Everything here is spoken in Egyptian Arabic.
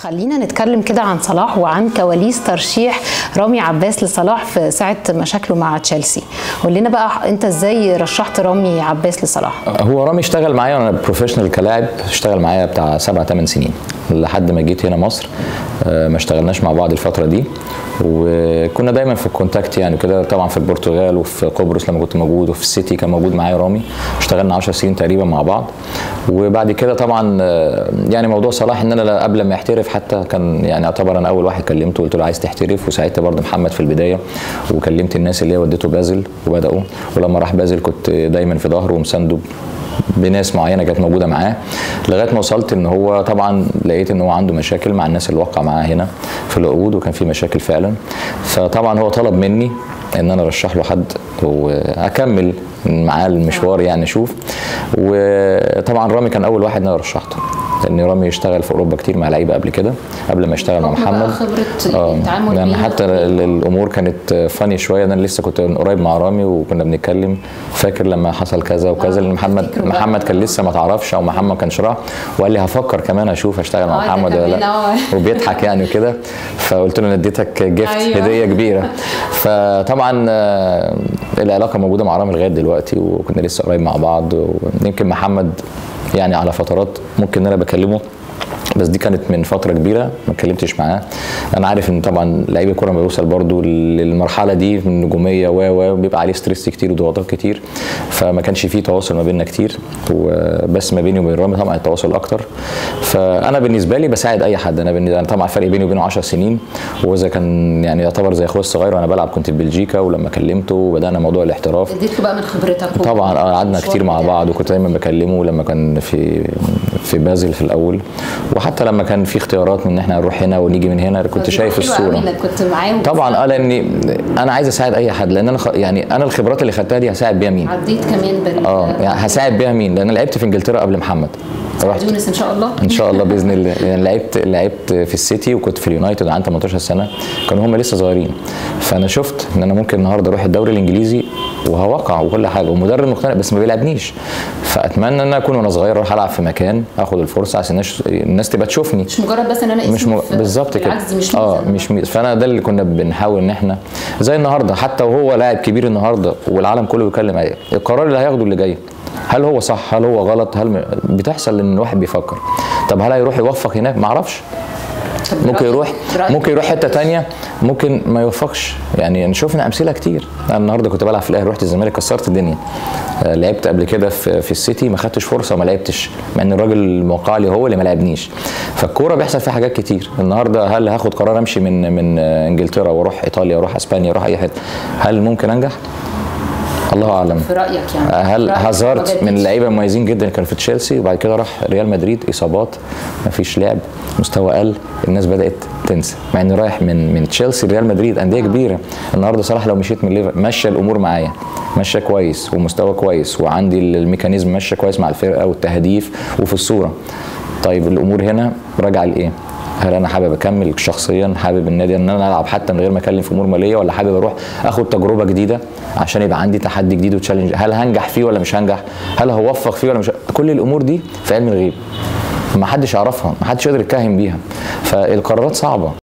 خلينا نتكلم كده عن صلاح وعن كواليس ترشيح رامي عباس لصلاح في ساعة مشاكله مع تشيلسي قول لنا بقى انت ازاي رشحت رامي عباس لصلاح هو رامي اشتغل معايا وانا بروفيشنال كلاعب اشتغل معايا بتاع سبع ثمان سنين لحد ما جيت هنا مصر آه، ما اشتغلناش مع بعض الفتره دي وكنا دايما في الكونتاكت يعني كده طبعا في البرتغال وفي قبرص لما كنت موجود وفي السيتي كان موجود معايا رامي اشتغلنا 10 سنين تقريبا مع بعض وبعد كده طبعا آه، يعني موضوع صلاح ان انا قبل ما يحترف حتى كان يعني اعتبر انا اول واحد كلمته قلت له عايز تحترف وساعتها برضه محمد في البدايه وكلمت الناس اللي هي ودته بازل وبداوا ولما راح بازل كنت دايما في ظهره ومسانده بناس معينه كانت موجوده معاه لغايه ما وصلت ان هو طبعا لقيت ان هو عنده مشاكل مع الناس اللي وقع معاه هنا في العقود وكان في مشاكل فعلا فطبعا هو طلب مني ان انا ارشح له حد واكمل معاه المشوار يعني اشوف وطبعا رامي كان اول واحد انا رشحته لان رامي اشتغل في اوروبا كتير مع لعيبه قبل كده قبل ما اشتغل مع بحكم بقى محمد خبرة اه التعامل يعني بيه حتى ال- الامور كانت فاني شويه انا لسه كنت قريب مع رامي وكنا بنتكلم فاكر لما حصل كذا وكذا آه، لان محمد تفتكروا بقى. محمد كان لسه ما تعرفش او محمد ما كانش راح وقال لي هفكر كمان اشوف اشتغل مع آه، ده محمد ولا كمان، لا آه. وبيضحك يعني وكده فقلت له انا اديتك جيفت أيوة. هديه كبيره فطبعا آه، العلاقه موجوده مع رامي لغايه دلوقتي وكنا لسه قريب مع بعض ويمكن محمد يعني على فترات ممكن ان انا بكلمه بس دي كانت من فتره كبيره ما اتكلمتش معاه انا عارف ان طبعا لعيب الكوره لما بيوصل برضو للمرحله دي من النجوميه و و بيبقى عليه ستريس كتير وضغوطات كتير فما كانش فيه تواصل ما بيننا كتير وبس ما بيني وبين رامي طبعا التواصل اكتر فانا بالنسبه لي بساعد اي حد انا بالنسبه أنا طبعا فرق بيني وبينه 10 سنين واذا كان يعني يعتبر زي اخويا الصغير وانا بلعب كنت في بلجيكا ولما كلمته وبدانا موضوع الاحتراف اديت له بقى من خبرتك طبعا اه قعدنا والمشوار كتير مع بتاعك. بعض وكنت دايما بكلمه لما كان في في بازل في الاول وحتى لما كان في اختيارات من ان احنا نروح هنا ونيجي من هنا كنت شايف حلو قوي الصوره انك كنت معاه طبعا اه لاني انا عايز اساعد اي حد لان انا خ... يعني انا الخبرات اللي خدتها دي هساعد بيها مين عديت كمان بال اه يعني هساعد بيها مين لان انا لعبت في انجلترا قبل محمد رحت يونس ان شاء الله ان شاء الله باذن الله يعني لعبت لعبت في السيتي وكنت في اليونايتد عندي 18 سنه كانوا هم لسه صغيرين فانا شفت ان انا ممكن النهارده اروح الدوري الانجليزي وهوقع وكل حاجه ومدرب مقتنع بس ما بيلعبنيش فاتمنى ان انا اكون وانا صغير اروح العب في مكان اخد الفرصه عشان الناس الناس تبقى تشوفني مش مجرد بس ان انا مش اسمي م... في- بالظبط كده بالعكس دي مش اه ميزة. مش ميزة. فانا ده اللي كنا بنحاول ان احنا زي النهارده حتى وهو لاعب كبير النهارده والعالم كله بيتكلم عليه القرار اللي هياخده اللي جاي هل هو صح هل هو غلط هل م... بتحصل ان الواحد بيفكر طب هل هيروح يوفق هناك ما اعرفش طب ممكن برأيك- يروح برأيك ممكن يروح حته تانية ممكن ما يوفقش يعني شفنا امثله كتير انا النهارده كنت بلعب في الاهلي رحت الزمالك كسرت الدنيا آه، لعبت قبل كده في, في السيتي ما خدتش فرصه وما لعبتش مع ان الراجل الموقع لي هو اللي ما لعبنيش فالكوره بيحصل فيها حاجات كتير النهارده هل هاخد قرار امشي من من آه، انجلترا واروح ايطاليا واروح اسبانيا واروح اي حته هل ممكن انجح الله اعلم في رايك يعني هل رأيك هازارد ما من جددش. اللعيبه المميزين جدا كان في تشيلسي وبعد كده راح ريال مدريد اصابات مفيش لعب مستوى قل الناس بدات تنسى مع انه رايح من من تشيلسي لريال مدريد انديه كبيره النهارده صلاح لو مشيت من ليفر مشى الامور معايا مشى كويس ومستوى كويس وعندي الميكانيزم ماشيه كويس مع الفرقه والتهديف وفي الصوره طيب الامور هنا راجعه لايه؟ هل انا حابب اكمل شخصيا حابب النادي ان انا العب حتى من غير ما اكلم في امور ماليه ولا حابب اروح اخد تجربه جديده عشان يبقى عندي تحدي جديد وتشالنج هل هنجح فيه ولا مش هنجح هل هوفق فيه ولا مش كل الامور دي في علم الغيب ما حدش يعرفها ما حدش يقدر يتكهن بيها فالقرارات صعبه